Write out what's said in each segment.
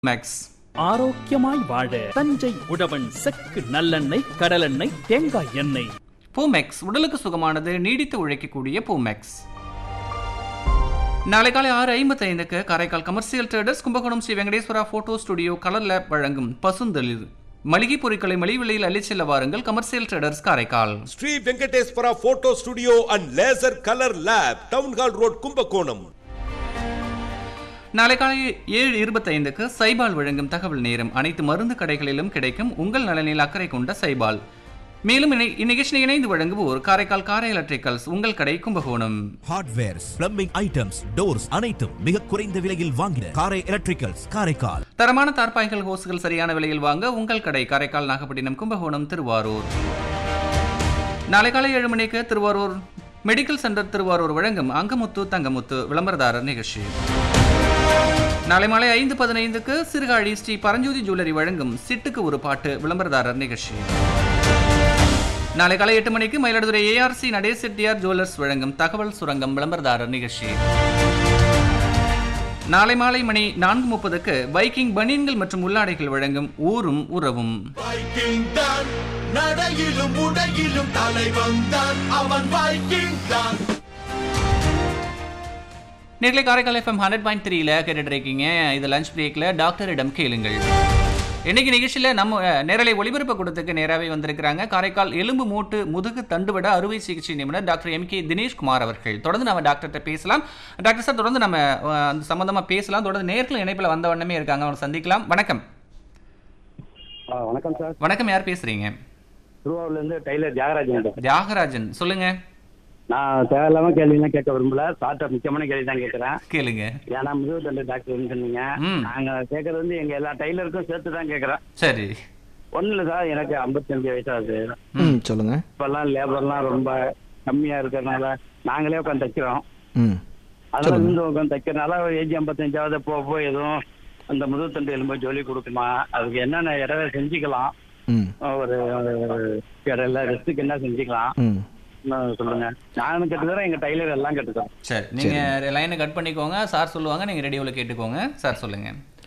Maths ஆரோக்கியமாய் வாழ தஞ்சை உழவன் செக்கு நல்லெண்ணெய் கடலெண்ணெய் தேங்காய் எண்ணெய் பூமெக்ஸ் உடலுக்கு சுகமானது நீடித்து உழைக்கக்கூடிய பூமெக்ஸ் நாளை காலை ஆறு ஐம்பத்தி ஐந்துக்கு Karaikal commercial traders Kumbakonam Sri Venkateswara photo studio colour lab வழங்கும் பசுந்தளிர் மளிகை பொருட்களை மலிவு விலையில் அள்ளிச் செல்ல வாருங்கள் commercial traders Karaikal Sri Venkateswara photo studio and laser colour lab town hall road Kumbakonam நாளை காலை ஏழு இருபத்தைந்துக்கு சைபால் வழங்கும் தகவல் நேரம் அனைத்து மருந்து கடைகளிலும் கிடைக்கும் உங்கள் நலனில் அக்கறை கொண்ட சைபால் மேலும் இணை- இந்நிகழ்ச்சியை இணைந்து வழங்குவோர் காரைக்கால் காரை எலக்ட்ரிக்கல்ஸ் உங்கள் கடை Kumbakonam hardwares plumbing items doors அனைத்தும் மிக குறைந்த விலையில் வாங்கின காரை எலக்ட்ரிக்கல்ஸ் காரைக்கால் தரமான தார்பாய்கள் ஹோஸ்கள் சரியான விலையில் வாங்க உங்கள் கடை காரைக்கால் நாகப்பட்டினம் கும்பகோணம் திருவாரூர் நாளை காலை ஏழு மணிக்கு திருவாரூர் மெடிக்கல் சென்டர் திருவாரூர் வழங்கும் அங்கமுத்து தங்கமுத்து விளம்பரதாரர் நிகழ்ச்சி நாளை மாலை ஐந்து பதினைந்துக்கு சிறுகாழி ஸ்ரீ பரஞ்சோதி ஜுவல்லரி வழங்கும் சிட்டுக்கு ஒரு பாட்டு விளம்பரதாரர் நிகழ்ச்சி நாளை காலை எட்டு மணிக்கு மயிலாடுதுறை ஏஆர்சி நடேஷ் செட்டியார் ஜுவல்லர்ஸ் வழங்கும் தகவல் சுரங்கம் விளம்பரதாரர் நிகழ்ச்சி நாளை மாலை மணி நான்கு முப்பதுக்கு பைக்கிங் பனியன்கள் மற்றும் உள்ளாடைகள் வழங்கும் ஊரும் உறவும் வைக்கிங் தான் நடையிலும் உடையிலும் தலைவன் தான் அவன் வைக்கிங் தான் நேர்களை காரைக்கால் எஃப்எம் ஹண்ட்ரட் பாயிண்ட் த்ரீல கேட்டுட்டு இருக்கீங்க இது லஞ்ச் பிரேக்கில் டாக்டரிடம் கேளுங்கள் இன்னைக்கு நிகழ்ச்சியில் நம்ம அஹ், நேரலை ஒளிபரப்பு கொடுத்துக்கு நேராகவே வந்திருக்கிறாங்க காரைக்கால் எலும்பு மூட்டு முதுகு தண்டுவட அறுவை சிகிச்சை நிபுணர் டாக்டர் எம் கே தினேஷ்குமார் அவர்கள் தொடர்ந்து நம்ம டாக்டர்கிட்ட பேசலாம் டாக்டர் சார் தொடர்ந்து நம்ம அஹ், அந்த சம்பந்தமாக பேசலாம் தொடர்ந்து நேர்கள் இணைப்பில் வந்த வண்ணமே இருக்காங்க அவங்க சந்திக்கலாம் வணக்கம் ஆ, வணக்கம் சார் வணக்கம் யார் பேசுறீங்க திருவாரூர்ல இருந்து டெய்லர் தியாகராஜன் பேசுறேன். தியாகராஜன் சொல்லுங்க நான் தேவையில்லாம கேள்விலாம் கேட்க விரும்பல சார்ட்ட முக்கியமான கேள்வி தான் கேட்கறேன் கேளுங்க ஏன்னா முதுகு தண்டு டாக்டர்னு சொன்னீங்க ம். நாங்க கேட்கறது வந்து எங்க எல்லா டெய்லருக்கும் சேர்த்து தான் கேட்கறேன் சரி ஒண்ணு இல்ல சார் எனக்கு 55 வயசாகுது ம் சொல்லுங்க இப்பெல்லாம் லேபர்லாம் ரொம்ப கம்மியா இருக்கறனால நாங்களே உட்காந்து தைக்கிறோம் ம் அதனால இருந்து உட்காந்து தைக்கிறனால ஏஜ் ஐம்பத்தஞ்சாவது போக போய் எதுவும் அந்த முதுகு தண்டு எலும்பு ஜொலி கொடுக்குமா அதுக்கு என்னென்ன இடையில செஞ்சுக்கலாம் ம் ஒரு ஒரு இடையில ரெஸ்ட்டுக்கு என்ன செஞ்சுக்கலாம் ம் இன்னும் சொல்லுங்க நானும் கட்டுக்கிறேன் எங்க டெய்லர் எல்லாம் கட்டுக்கிறோம் சரி நீங்க லைனை கட் பண்ணிக்கோங்க சார் சொல்லுவாங்க நீங்க ரேடியோவில் கேட்டுக்கோங்க சார் சொல்லுங்க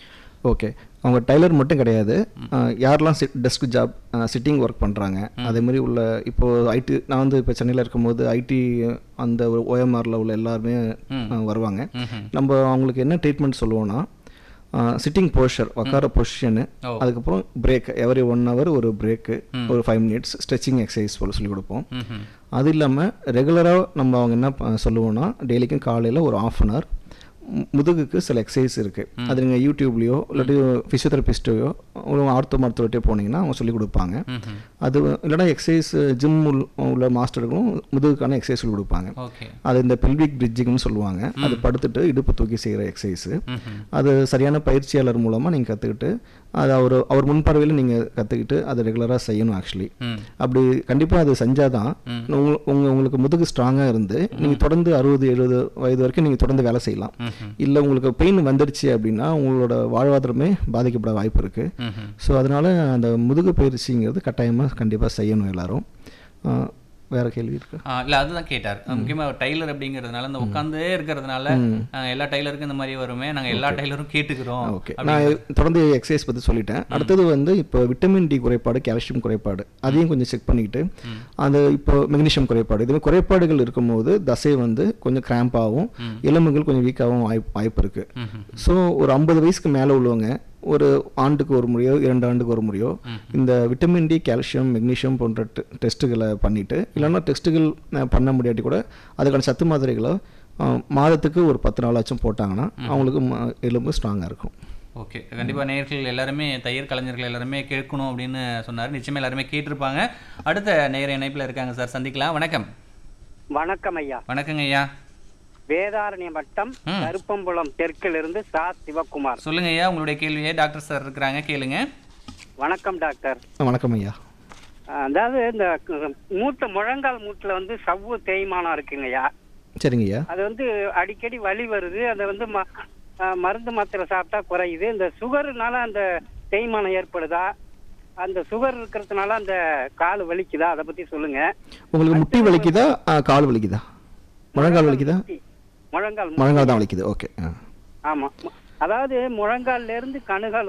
ஓகே அவங்க டைலர் மட்டும் கிடையாது அஹ், யாரெல்லாம் sit desk job sitting work பண்ணுறாங்க அதே மாதிரி உள்ள இப்போது ஐடி நான் வந்து இப்போ சென்னையில் இருக்கும்போது ஐடி அந்த ஒரு ஓஎம்ஆரில் உள்ள எல்லாருமே அஹ், வருவாங்க நம்ம அவங்களுக்கு என்ன ட்ரீட்மெண்ட் சொல்லுவோம்னா சிட்டிங் போஸ்டர் உட்கார பொசிஷனு ஓ. அதுக்கப்புறம் பிரேக் எவரி ஒன் ஹவர் ஒரு பிரேக்கு ஒரு ஃபைவ் மினிட்ஸ் ஸ்ட்ரெச்சிங் எக்ஸசைஸ் போல சொல்லி கொடுப்போம் ம்ஹும். அது இல்லாமல் ரெகுலராக நம்ம அவங்க என்ன ப- சொல்லுவோம்னா டெய்லிக்கும் காலையில் ஒரு ஆஃப் அன் ஹவர் முதுகுக்கு சில எக்ஸசைஸ் இருக்குது அது நீங்கள் யூடியூப்லேயோ இல்லாட்டி ஃபிசியோதெரபிஸ்ட்டையோ ஒரு ஆர்த்தோ மருத்துவர்கிட்டே போனீங்கன்னா அவங்க சொல்லி கொடுப்பாங்க ம்ஹும். அது இல்லைனா எக்ஸசைஸ் ஜிம் உள்ள மாஸ்டர்களும் முதுகுக்கான எக்ஸசைஸ் சொல்லி கொடுப்பாங்க ஓகே அது இந்த பெல்விக் பிரிட்ஜிங்னு சொல்லுவாங்க அது படுத்துட்டு இடுப்பு தூக்கி செய்கிற எக்ஸசைஸு ம்ஹும். அது சரியான பயிற்சியாளர் மூலமாக நீங்கள் கற்றுக்கிட்டு அது அவர் அவர் முன்பார்வையில் நீங்கள் கற்றுக்கிட்டு அதை ரெகுலராக செய்யணும் ஆக்சுவலி ம் அப்படி கண்டிப்பாக அது செஞ்சாதான் உங்க உங்க- உங்களுக்கு முதுகு ஸ்ட்ராங்காக இருந்து நீங்கள் தொடர்ந்து அறுபது எழுபது வயது வரைக்கும் நீங்கள் தொடர்ந்து வேலை செய்யலாம் இல்லை உங்களுக்கு பெயின் வந்துடுச்சு அப்படின்னா உங்களோட வாழ்வாதாரமே பாதிக்கப்பட வாய்ப்பு இருக்குது ம்ஹும். ஸோ அதனால் அந்த முதுகு பயிற்சிங்கிறது கட்டாயமாக கண்டிப்பாக செய்யணும் எல்லாரும் ஆஹ் வேற கேள்வி இருக்கா ஆ, இல்ல அதுதான் கேட்டார் முக்கியமா டைலர் அப்படிங்கிறதுனால இந்த உட்காந்தே இருக்கிறதுனால ஆ, எல்லா டைலருக்கும் இந்த மாதிரி வருமே நாங்க எல்லா டைலரும் கேட்டுக்கிறோம் ஓகே நான் தொடர்ந்து எக்ஸசைஸ் பற்றி சொல்லிட்டேன் அடுத்தது வந்து இப்போ விட்டமின் டி குறைபாடு கால்சியம் குறைபாடு அதையும் கொஞ்சம் செக் பண்ணிக்கிட்டு அந்த இப்போ மெக்னீஷியம் குறைபாடு இதுமாதிரி குறைபாடுகள் இருக்கும்போது தசை வந்து கொஞ்சம் கிராம்ப் ஆகும் எலும்புகள் கொஞ்சம் வீக்காகவும் வாய்ப்பு வாய்ப்பு இருக்குது ஸோ ஒரு ஐம்பது வயசுக்கு மேலே உள்ளவங்க ஒரு ஆண்டுக்கு ஒரு முறையோ இரண்டு ஆண்டுக்கு ஒரு முறையோ இந்த விட்டமின் டி கால்சியம் மெக்னீஷியம் போன்ற டெ- டெஸ்ட்டுகளை பண்ணிட்டு இல்லைன்னா டெஸ்ட்டுகள் அஹ், பண்ண முடியாட்டி கூட அதுக்கான சத்து மாத்திரைகளை அஹ், மாதத்துக்கு ஒரு பத்து நாளாச்சும் போட்டாங்கன்னா அவங்களுக்கு ம- எலும்பு ஸ்ட்ராங்காக இருக்கும் ஓகே கண்டிப்பா நேயர்கள் எல்லாருமே தையர் கலைஞர்கள் எல்லாருமே கேட்கணும் அப்படின்னு சொன்னார் நிச்சயமா எல்லாருமே கேட்டிருப்பாங்க அடுத்த நேர இணைப்புல இருக்காங்க சார் சந்திக்கலாம் வணக்கம் வணக்கம் ஐயா வணக்கங்க ஐயா வேதாரண்ய வட்டம் ம். கருப்பம்புலம் தெற்கிலிருந்து சா சிவகுமார் சொல்லுங்க ஐயா உங்களுடைய கேள்வியை டாக்டர் சார் இருக்கிறாங்க கேளுங்க வணக்கம் டாக்டர் அஹ், வணக்கம் ஐயா அதாவது இந்த க- மூட்டு முழங்கால் மூட்டுல வந்து சவ்வு தேய்மானம் இருக்குங்க ஐயா சரிங்க ஐயா அது வந்து அடிக்கடி வலி வருது அதை வந்து ம- ஆ, மருந்து மாத்திரை சாப்பிட்டா குறையுது இந்த சுகர்னால அந்த தேய்மானம் ஏற்படுதா அந்த சுகர் இருக்கிறதுனால அந்த கால் வலிக்குதா அதை பத்தி சொல்லுங்க உங்களுக்கு முட்டி வலிக்குதா அஹ், கால் வலிக்குதா முழங்கால் வலிக்குதா முழங்கால் முழங்கால் தான் வலிக்குது ஓகே ஆ ஆமா அதாவது முழங்கால்ல இருந்து கணுகால்